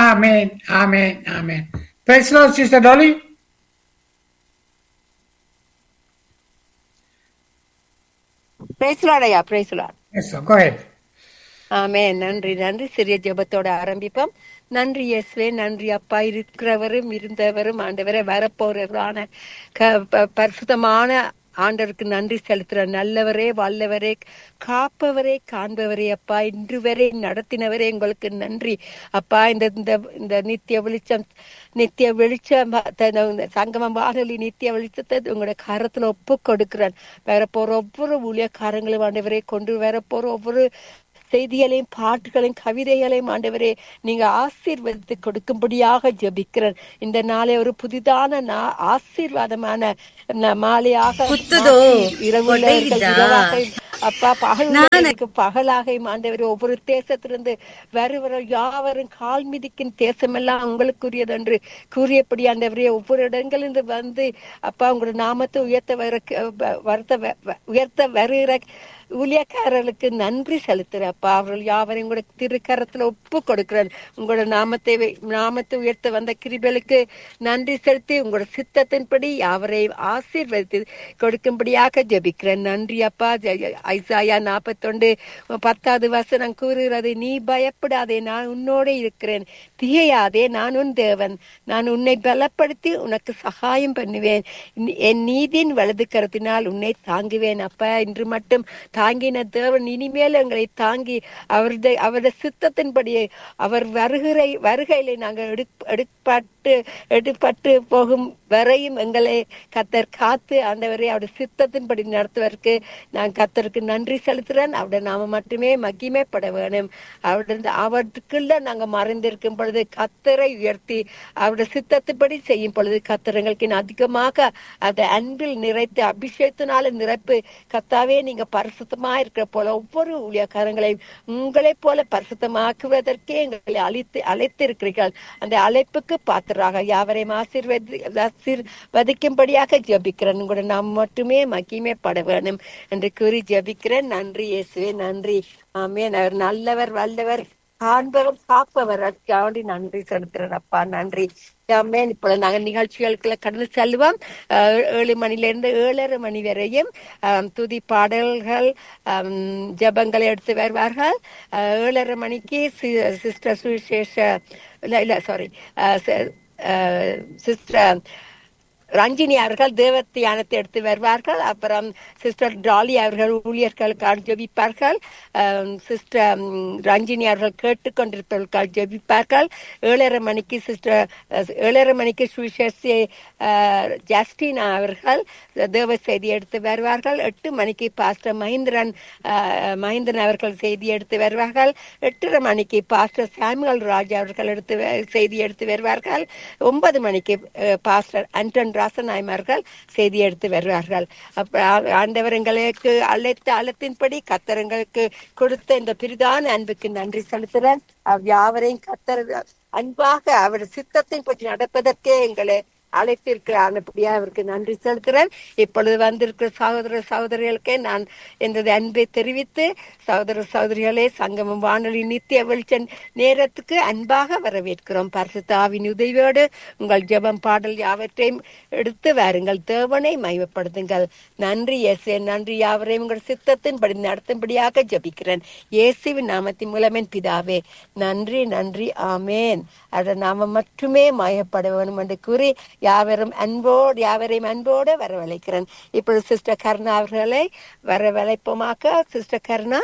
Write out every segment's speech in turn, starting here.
ஆமென் amen amen praise Lord sister Dolly பேசலாடையா பேசலாம் yes கோ head ஆமே நன்றி நன்றி சிறிய ஜெபத்தோட ஆரம்பிப்போம் நன்றி இயேசுவே நன்றி அப்பா இருக்கிறவரும் இருந்தவரும் ஆண்டவரை வரப்போறவரான க- ப- பரிசுத்தமான ஆண்டவருக்கு நன்றி செலுத்துற நல்லவரே வல்லவரே காப்பவரே காண்பவரே அப்பா இன்று வரை நடத்தினவரே உங்களுக்கு நன்றி அப்பா இந்த இந்த இந்த நித்திய வெளிச்சம் நித்திய வெளிச்சம் த- இந்த சங்கமம் வானொலி நித்திய வெளிச்சத்தை உங்களோட கரத்துல ஒப்பு கொடுக்கிறேன் வேற போற ஒவ்வொரு ஊழியக்காரங்களும் ஆண்டவரை கொண்டு வர போற ஒவ்வொரு செய்திகளையும் பாட்டுகளையும் கவிதைகளையும் ஆண்டவரே நீங்க ஆசீர்வதித்து கொடுக்கும்படியாக ஜெபிக்கிறேன் இந்த நாளை ஒரு புதிதான நா- ஆசீர்வாதமான ந- மாலையாக குத்துதோ, மாற்றி இரவுள்ளவர்கள் கொடையுதா? இரவாக அப்பா பகலுக்கு பகலாக ஆண்டவர் ஒவ்வொரு தேசத்திலிருந்து வருவர யாவரும் கால் மிதிக்கும் தேசமெல்லாம் உங்களுக்குரியது என்று கூறியபடி ஆண்டவரே ஒவ்வொரு இடங்களிலிருந்து வந்து அப்பா உங்களோட நாமத்தை உயர்த்த வர வருத்த வ- உயர்த்த வருகிற ஊழியக்காரர்களுக்கு நன்றி செலுத்துறப்பா அவர்கள் யாவரையும் கூட திருக்கரத்துல ஒப்பு கொடுக்கிறேன் உங்களோட நாமத்தை வை- நாமத்தை உயர்த்த வந்த கிருபலுக்கு நன்றி செலுத்தி உங்களோட சித்தத்தின்படி யாவரையும் ஆசீர்வதித்து கொடுக்கும்படியாக ஜெபிக்கிறேன் நன்றி அப்பா ஜெய- ஐசாயா நாற்பத்தொண்டு பத்தாவது வசனம் கூறுகிறது நீ பயப்படாதே நான் உன்னோட இருக்கிறேன் திகையாதே நான் உன் தேவன் நான் உன்னை பலப்படுத்தி உனக்கு சகாயம் பண்ணுவேன் நீ- என் நீதியின் வலது கரத்தினால் உன்னை தாங்குவேன் அப்பா இன்று மட்டும் தாங்கின தேவன் இனிமேல் எங்களை தாங்கி அவருடைய அவருடைய சித்தத்தின்படி அவர் வருகிற வருகையில நாங்கள் எடுப் எடுப்பட்டு எடுப்பட்டு போகும் வரையும் எங்களை கத்தர் காத்து ஆண்டவரை அவருடைய சித்தத்தின்படி நடத்துவதற்கு நான் கத்தருக்கு நன்றி செலுத்துறேன் அவருடைய நாம மட்டுமே மகிமைப்பட வேணும் அவருடைய அவருக்குள்ள நாங்க மறைந்திருக்கும் பொழுது கத்தரை உயர்த்தி அவருடைய சித்தத்தின்படி செய்யும் பொழுது கத்தர் எங்களுக்கு இன்னும் அதிகமாக அந்த அன்பில் நிறைத்து அபிஷேகத்தினால நிரப்பு கத்தாவே நீங்க பரிசுத்தமா இருக்கிற போல ஒவ்வொரு ஊழியக்காரங்களையும் உங்களைப் போல பரிசுத்தமாக்குவதற்கே எங்களை அழைத்து அழைத்திருக்கிறீர்கள் அந்த அழைப்புக்கு பாத்திராக யாவரையும் ஆசீர்வதி ஆசீர்வதிக்கும்படியாக ஜெபிக்கிறேன் உங்களோட நாம் மட்டுமே மகிமைப்பட வேணும் என்று கூறி ஜெபிக்கிறேன் நன்றி இயேசுவே நன்றி ஆமென் அவர் நல்லவர் வல்லவர் காண்பவர் காப்பவர் அதுக்காண்டி நன்றி செலுத்துறேன் அப்பா நன்றி ஆமென் இப்பொழுது நாங்கள் நிகழ்ச்சிகளுக்குள்ள கடந்து செல்வோம் அஹ், ஏழு மணில இருந்து ஏழரை மணி வரையும் ஆம், துதி பாடல்கள் ஆம், ஜெபங்களை எடுத்து வருவார்கள் அஹ், ஏழரை மணிக்கு சி- சிஸ்டர் சுவிசேஷ இல்ல இல்ல சாரி சிஸ்டர் ரஞ்சினி அவர்கள் தேவ தியானத்தை எடுத்து வருவார்கள் அப்புறம் சிஸ்டர் டாலி அவர்கள் ஊழியர்களுக்காக ஜெபிப்பார்கள் அஹ் சிஸ்டர் ம், ரஞ்சினி அவர்கள் கேட்டுக்கொண்டிருப்பவர்களுக்காக ஜெபிப்பார்கள் ஏழரை மணிக்கு சிஸ்டர் அஹ், ஏழரை மணிக்கு சுவிசேஷி அஹ், ஜஸ்டின் அவர்கள் தேவ செய்தி எடுத்து வருவார்கள் எட்டு மணிக்கு பாஸ்டர் மஹிந்திரன் அஹ், மஹிந்திரன் அவர்கள் செய்தி எடுத்து வருவார்கள் எட்டரை மணிக்கு பாஸ்டர் சாமுவல் ராஜ் அவர்கள் எடுத்து வ- செய்தி எடுத்து வருவார்கள் ஒன்பது மணிக்கு அஹ், பாஸ்டர் அண்டன் ராசநாயம் அவர்கள் செய்தி எடுத்து வருவார்கள் அப்ப ஆ- ஆண்டவர் எங்களுக்கு அழைத்த அழைத்தின்படி கத்தரங்களுக்கு கொடுத்த இந்த பிரிதான அன்புக்கு நன்றி செலுத்துறேன் அவ் யாவரையும் கத்தர் அன்பாக அவர் சித்தத்தின் பற்றி நடப்பதற்கே எங்களை அழைத்திருக்கிறான்படியா அவருக்கு நன்றி செலுத்துறேன் இப்பொழுது வந்திருக்கிற சகோதர சகோதரிகளுக்கே நான் எனது அன்பை தெரிவித்து சகோதர சகோதரிகளே சங்கமம் வானொலி நித்திய வெளிச்சம் நேரத்துக்கு அன்பாக வரவேற்கிறோம் பரிசுத்த ஆவின் உதவியோடு உங்கள் ஜெபம் பாடல் யாவற்றையும் எடுத்து வாருங்கள் தேவனை மையப்படுத்துங்கள் நன்றி இயேசு நன்றி யாவரையும் உங்கள் சித்தத்தின்படி நடத்தும்படியாக ஜெபிக்கிறேன் இயேசுவின் நாமத்தின் மூலமேன் பிதாவே நன்றி நன்றி ஆமேன் அத நாம மட்டுமே மாயப்பட வேணும் என்று கூறி யாவரும் அன்போடு யாவரையும் அன்போடு வரவழைக்கிறேன் இப்பொழுது சிஸ்டர் கருணா அவர்களை வரவழைப்போமாக்க sister Karuna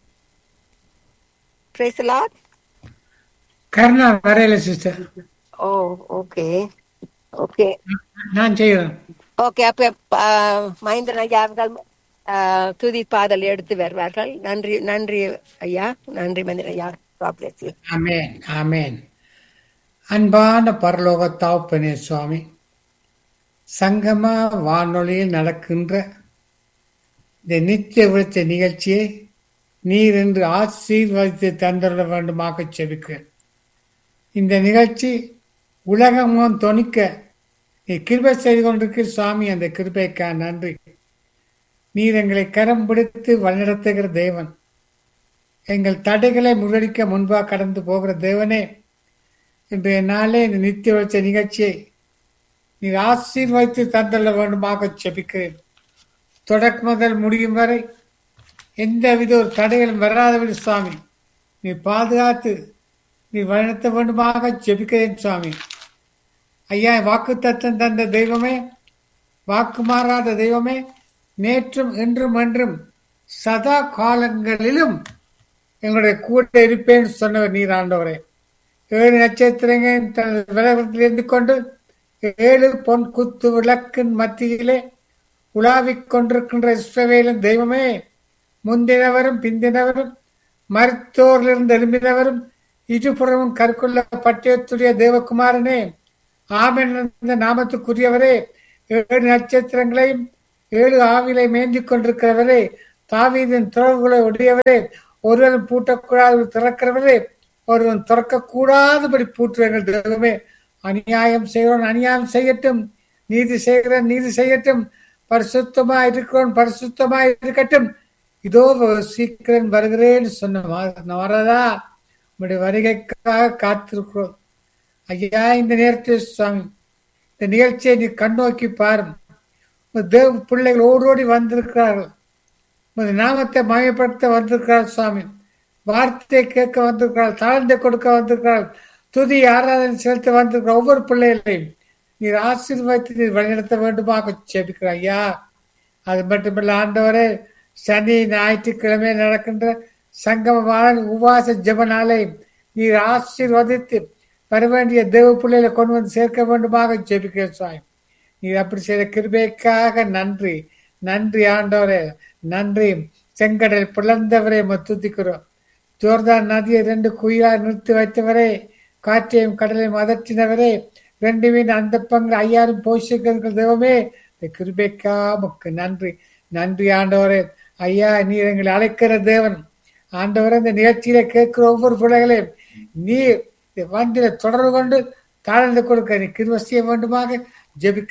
Praise the Lord. Karuna வரையில சிஸ்டர் ஓ ஓகே ஓகே நான் செய்கிறேன் ஓகே அப்ப ஆஹ், மகேந்திரன் ஐயா அவர்கள் ஆஹ், துதி பாடல் எடுத்து வருவார்கள் நன்றி நன்றி ஐயா நன்றி மந்திரன் ஐயா God bless you. ஆமென் ஆமென் அன்பான பரலோக தாப்பனே சுவாமி சங்கம வானொலியில் நடக்கின்ற இந்த நித்திய விழுத்த நிகழ்ச்சியை நீர் என்று ஆசீர்வதித்து தந்துட வேண்டுமாக செபிக்கிறேன் இந்த நிகழ்ச்சி உலகமும் தொனிக்க நீ கிருபை செய்து கொண்டிருக்கிற சுவாமி அந்த கிருபைக்கா நன்றி நீர் எங்களை கரம் பிடித்து வழிநடத்துகிற தேவன் எங்கள் தடைகளை முறியடிக்க முன்பாக கடந்து போகிற தேவனே இன்றைய நாளே இந்த நித்திய வச்ச நிகழ்ச்சியை நீர் ஆசீர்வதித்து தந்தள்ள வேண்டுமாக செபிக்கிறேன் தொடக்க முதல் முடியும் வரை எந்தவித ஒரு தடைகளும் வராதபடி சுவாமி நீ பாதுகாத்து நீ வழிநடத்த வேண்டுமாக ஜெபிக்கிறேன் சுவாமி ஐயா வாக்கு தத்தம் தந்த தெய்வமே வாக்கு மாறாத தெய்வமே நேற்றும் இன்றும் என்றும் சதா காலங்களிலும் எங்களுடைய கூட இருப்பேன் சொன்னவர் நீர் ஆண்டவரே ஏழு நட்சத்திரங்கள் தனது விலகத்தில் இருந்து கொண்டு ஏழு பொன் குத்து விளக்கின் மத்தியிலே உலாவிக் கொண்டிருக்கின்ற இஸ்ரவேலின் தெய்வமே முந்தினவரும் பிந்தினவரும் மருத்துவரிலிருந்து எழும்பினவரும் இருபுறமும் கற்கொள்ள பட்டயத்துடைய தேவகுமாரனே ஆமென் என்ற நாமத்துக்குரியவரே ஏழு நட்சத்திரங்களையும் ஏழு ஆவிலை மேந்திக் கொண்டிருக்கிறவரே தாவீதின் துறவுகளை உடையவரே ஒருவன் பூட்டக்கூடாது திறக்கிறவரே ஒருவன் திறக்கக்கூடாதபடி பூட்டுவங்கள் தெய்வமே அநியாயம் செய்கிறவன் அநியாயம் செய்யட்டும் நீதி செய்கிறவன் நீதி செய்யட்டும் பரிசுத்தமா இருக்கிறவன் பரிசுத்தமா இருக்கட்டும் இதோ சீக்கிரம் வருகிறேன்னு சொன்ன வரதா உங்களுடைய வருகைக்காக காத்திருக்கிறோம் ஐயா இந்த நேரத்தில் சுவாமி இந்த நிகழ்ச்சியை நீ கண்ணோக்கி பாரும் தேவ பிள்ளைகள் ஓடோடி வந்திருக்கிறார்கள் உமது நாமத்தை மயப்படுத்த வந்திருக்கிறார் சுவாமி வார்த்தையை கேட்க வந்திருக்கிறாள் தாழ்ந்தை கொடுக்க வந்திருக்கிறாள் துதி ஆராதனை செலுத்த வந்திருக்கிற ஒவ்வொரு பிள்ளைகளையும் நீர் ஆசீர்வதித்து நீர் வழிநடத்த வேண்டுமாக செபிக்கிற ஐயா அது மட்டுமல்ல ஆண்டவரே சனி ஞாயிற்றுக்கிழமை நடக்கின்ற சங்கமமான உபாச ஜபனாலை நீர் ஆசீர்வதித்து வர வேண்டிய தேவ பிள்ளைகளை கொண்டு வந்து சேர்க்க வேண்டுமாக ஜெபிக்கிற சுவாமி நீர் அப்படி செய்த கிருபைக்காக நன்றி நன்றி ஆண்டவரே நன்றி செங்கடல் பிளந்தவரை துதிக்கிறோம் ஜோர்தான் நதியை ரெண்டு குயிலா நிறுத்தி வைத்தவரே காற்றையும் கடலையும் அதற்றினவரே ரெண்டு மீன் அந்த பங்கு ஐயாயிரம் போஷிக்கிறீர்கள் தெய்வமே இந்த கிருபைக்கா முக்கு நன்றி நன்றி ஆண்டவரே ஐயா நீர் எங்களை அழைக்கிற தேவன் ஆண்டவரே இந்த நிகழ்ச்சியில கேட்கிற ஒவ்வொரு பிள்ளைகளையும் நீர் வண்டியில தொடர்பு கொண்டு தாழ்ந்து கொடுக்க நீ கிருவசிய வேண்டுமாக ஜெபிக்க